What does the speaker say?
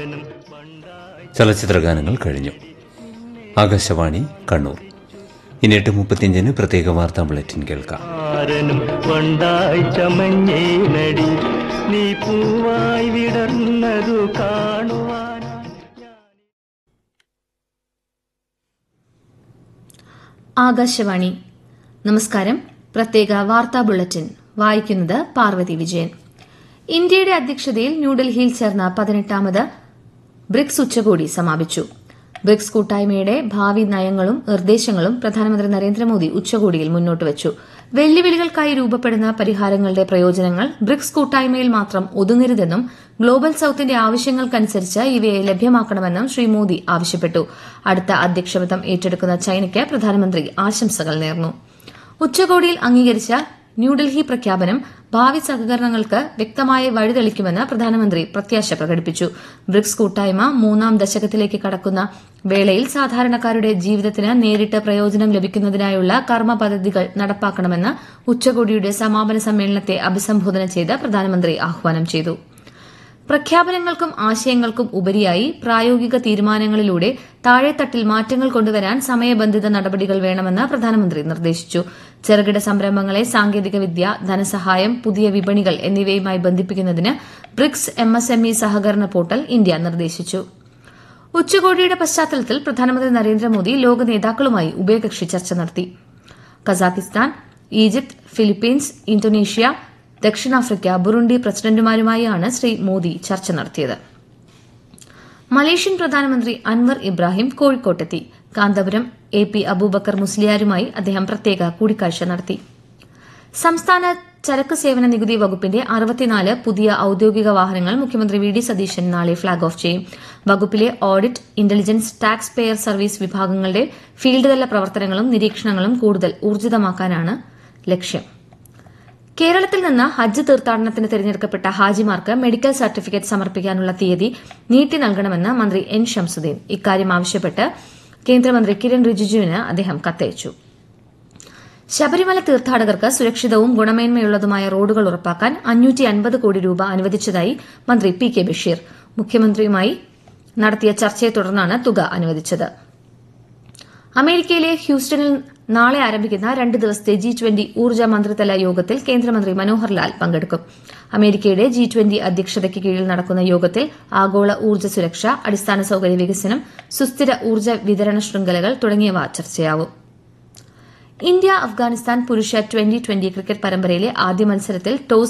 ചലച്ചിത്ര ഗാനങ്ങൾ കഴിഞ്ഞു ആകാശവാണി കണ്ണൂർ ഇനി എട്ട് മുപ്പത്തിയഞ്ചിന് പ്രത്യേക വാർത്താ ബുള്ളറ്റിൻ കേൾക്കാം ആരനും കൊണ്ടായി ചമഞ്ഞേ നടി നീ പൂവായി വിടർന്നതു കാണുവാനായി ആകാശവാണി നമസ്കാരം പ്രത്യേക വാർത്താ ബുള്ളറ്റിൻ വായിക്കുന്നത് പാർവതി വിജയൻ ഇന്ത്യയുടെ അധ്യക്ഷതയിൽ ന്യൂഡൽഹിയിൽ ചേർന്ന പതിനെട്ടാമത് ബ്രിക്സ് ഉച്ചകോടി സമാപിച്ചു ബ്രിക്സ് കൂട്ടായ്മയുടെ ഭാവി നയങ്ങളും നിർദ്ദേശങ്ങളും പ്രധാനമന്ത്രി നരേന്ദ്രമോദി ഉച്ചകോടിയിൽ മുന്നോട്ട് വച്ചു വെല്ലുവിളികൾക്കായി രൂപപ്പെടുന്ന പരിഹാരങ്ങളുടെ പ്രയോജനങ്ങൾ ബ്രിക്സ് കൂട്ടായ്മയിൽ മാത്രം ഒതുങ്ങരുതെന്നും ഗ്ലോബൽ സൌത്തിന്റെ ആവശ്യങ്ങൾക്കനുസരിച്ച് ഇവയെ ലഭ്യമാക്കണമെന്നും ശ്രീ മോദി ആവശ്യപ്പെട്ടു അടുത്ത അധ്യക്ഷപദം ഏറ്റെടുക്കുന്ന ചൈനയ്ക്ക് പ്രധാനമന്ത്രി ആശംസകൾ നേർന്നു ഉച്ചകോടിയിൽ അംഗീകരിച്ച ന്യൂഡൽഹി പ്രഖ്യാപനം ഭാവി സഹകരണങ്ങൾക്ക് വ്യക്തമായ വഴിതെളിക്കുമെന്ന് പ്രധാനമന്ത്രി പ്രത്യാശ പ്രകടിപ്പിച്ചു ബ്രിക്സ് കൂട്ടായ്മ മൂന്നാം ദശകത്തിലേക്ക് കടക്കുന്ന വേളയിൽ സാധാരണക്കാരുടെ ജീവിതത്തിന് നേരിട്ട് പ്രയോജനം ലഭിക്കുന്നതിനായുള്ള കർമ്മ പദ്ധതികൾ നടപ്പാക്കണമെന്ന് ഉച്ചകോടിയുടെ സമാപന സമ്മേളനത്തെ അഭിസംബോധന ചെയ്ത് പ്രധാനമന്ത്രി ആഹ്വാനം ചെയ്തു പ്രഖ്യാപനങ്ങൾക്കും ആശയങ്ങൾക്കും ഉപരിയായി പ്രായോഗിക തീരുമാനങ്ങളിലൂടെ താഴെത്തട്ടിൽ മാറ്റങ്ങൾ കൊണ്ടുവരാൻ സമയബന്ധിത നടപടികൾ വേണമെന്ന് പ്രധാനമന്ത്രി നിർദ്ദേശിച്ചു ചെറുകിട സംരംഭങ്ങളെ സാങ്കേതികവിദ്യ ധനസഹായം പുതിയ വിപണികൾ എന്നിവയുമായി ബന്ധിപ്പിക്കുന്നതിന് ബ്രിക്സ് എംഎസ്എംഇ സഹകരണ പോർട്ടൽ ഇന്ത്യ നിർദ്ദേശിച്ചു ഉച്ചകോടിയുടെ പശ്ചാത്തലത്തിൽ പ്രധാനമന്ത്രി നരേന്ദ്രമോദി ലോക നേതാക്കളുമായി ഉഭയകക്ഷി ചർച്ച നടത്തി കസാഖിസ്ഥാൻ ഈജിപ്ത് ഫിലിപ്പീൻസ് ഇന്തോനേഷ്യ ദക്ഷിണാഫ്രിക്ക ബുറുണ്ടി പ്രസിഡന്റുമാരുമായാണ് ശ്രീ മോദി ചർച്ച നടത്തിയത് മലേഷ്യൻ പ്രധാനമന്ത്രി അൻവർ ഇബ്രാഹിം കോഴിക്കോട്ടെത്തി കാന്തപുരം എ പി അബൂബക്കർ മുസ്ലിയാരുമായി അദ്ദേഹം പ്രത്യേക കൂടിക്കാഴ്ച നടത്തി സംസ്ഥാന ചരക്ക് സേവന നികുതി വകുപ്പിന്റെ അറുപത്തിനാല് പുതിയ ഔദ്യോഗിക വാഹനങ്ങൾ മുഖ്യമന്ത്രി വി ഡി സതീശൻ നാളെ ഫ്ളാഗ് ഓഫ് ചെയ്യും വകുപ്പിലെ audit intelligence tax payer service വിഭാഗങ്ങളുടെ ഫീൽഡ് തല പ്രവർത്തനങ്ങളും നിരീക്ഷണങ്ങളും കൂടുതൽ ഊർജിതമാക്കാനാണ് ലക്ഷ്യം കേരളത്തിൽ നിന്ന് ഹജ്ജ് തീർത്ഥാടനത്തിന് തിരഞ്ഞെടുക്കപ്പെട്ട ഹാജിമാർക്ക് മെഡിക്കൽ സർട്ടിഫിക്കറ്റ് സമർപ്പിക്കാനുള്ള തീയതി നീട്ടി നൽകണമെന്ന് മന്ത്രി എൻ ഷംസുദ്ദീൻ ഇക്കാര്യം ആവശ്യപ്പെട്ട് കേന്ദ്രമന്ത്രി കിരൺ റിജിജുവിന് അദ്ദേഹം കത്തയച്ചു ശബരിമല തീർത്ഥാടകർക്ക് സുരക്ഷിതവും ഗുണമേന്മയുള്ളതുമായ റോഡുകൾ ഉറപ്പാക്കാൻ അഞ്ഞൂറ്റി അൻപത് കോടി രൂപ അനുവദിച്ചതായി മന്ത്രി പി കെ ബഷീർ മുഖ്യമന്ത്രിയുമായി നടത്തിയ ചർച്ചയെ തുടർന്നാണ് തുക അനുവദിച്ചത് അമേരിക്കയിലെ ഹ്യൂസ്റ്റണിൽ നാളെ ആരംഭിക്കുന്ന രണ്ട് ദിവസത്തെ ജി ട്വന്റി ഊർജ്ജ മന്ത്രിതല യോഗത്തിൽ കേന്ദ്രമന്ത്രി മനോഹർ ലാൽ പങ്കെടുക്കും അമേരിക്കയുടെ ജി ട്വന്റി അധ്യക്ഷതയ്ക്ക് കീഴിൽ നടക്കുന്ന യോഗത്തിൽ ആഗോള ഊർജ്ജ സുരക്ഷ അടിസ്ഥാന സൌകര്യ വികസനം സുസ്ഥിര ഊർജ്ജ വിതരണ ശൃംഖലകൾ തുടങ്ങിയവ ചർച്ചയാവും ഇന്ത്യ അഫ്ഗാനിസ്ഥാൻ പുരുഷ ട്വന്റി ട്വന്റി ക്രിക്കറ്റ് പരമ്പരയിലെ ആദ്യ മത്സരത്തിൽ ടോസ്